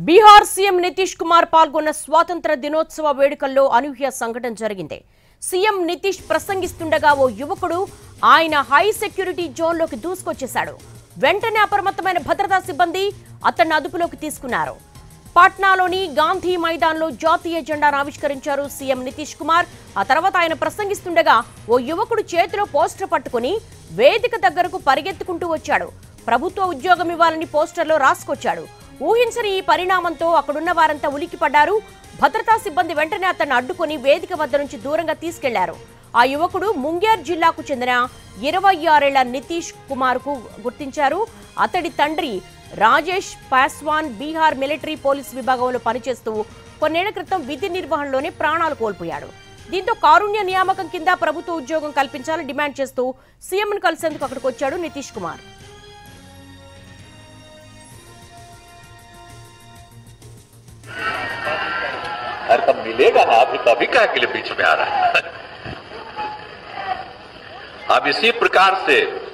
Bihar CM Nitish Kumar పాల్గొన్న స్వాతంత్ర దినోత్సవ వేడుకల్లో అనూహ్య సంఘటన జరిగింది సీఎం నితీష్ ప్రసంగిస్తుండగా ఓ యువకుడు ఆయన హై సెక్యూరిటీ జోన్లోకి దూసుకొచ్చేశాడు వెంటనే అప్రమత్తమైన భద్రతా సిబ్బంది అతన్ని అదుపులోకి తీసుకున్నారు పాట్నాలోని గాంధీ మైదాన్లో జాతీయ జెండాను ఆవిష్కరించారు సీఎం నితీష్ కుమార్ ఆ తర్వాత ఆయన ప్రసంగిస్తుండగా ఓ యువకుడు చేతిలో పోస్టర్ పట్టుకుని వేదిక దగ్గరకు పరిగెత్తుకుంటూ వచ్చాడు ప్రభుత్వ ఉద్యోగం ఇవ్వాలని పోస్టర్లో రాసుకొచ్చాడు ఊహించని ఈ పరిణామంతో అక్కడున్న వారంతా ఉలిక్కిపడ్డారు భద్రతా సిబ్బంది వెంటనే అతన్ని అడ్డుకొని వేదిక వద్ద నుంచి దూరంగా తీసుకెళ్లారు ఆ యువకుడు ముంగేర్ జిల్లాకు చెందిన ఇరవై ఆరేళ్ల నితీష్ కుమార్ కు గుర్తించారు అతడి తండ్రి రాజేష్ పాస్వాన్ బీహార్ మిలిటరీ పోలీస్ విభాగంలో పనిచేస్తూ కొన్నేళ్ల క్రితం విధి నిర్వహణలోనే ప్రాణాలు కోల్పోయాడు దీంతో కారుణ్య నియామకం కింద ప్రభుత్వ ఉద్యోగం కల్పించాలని డిమాండ్ చేస్తూ సీఎంను కలిసేందుకు అక్కడికి వచ్చాడు నితీష్ కుమార్ अरे तब मिलेगा ना अभी तो अभी कहा के लिए बीच में आ रहा है अब इसी प्रकार से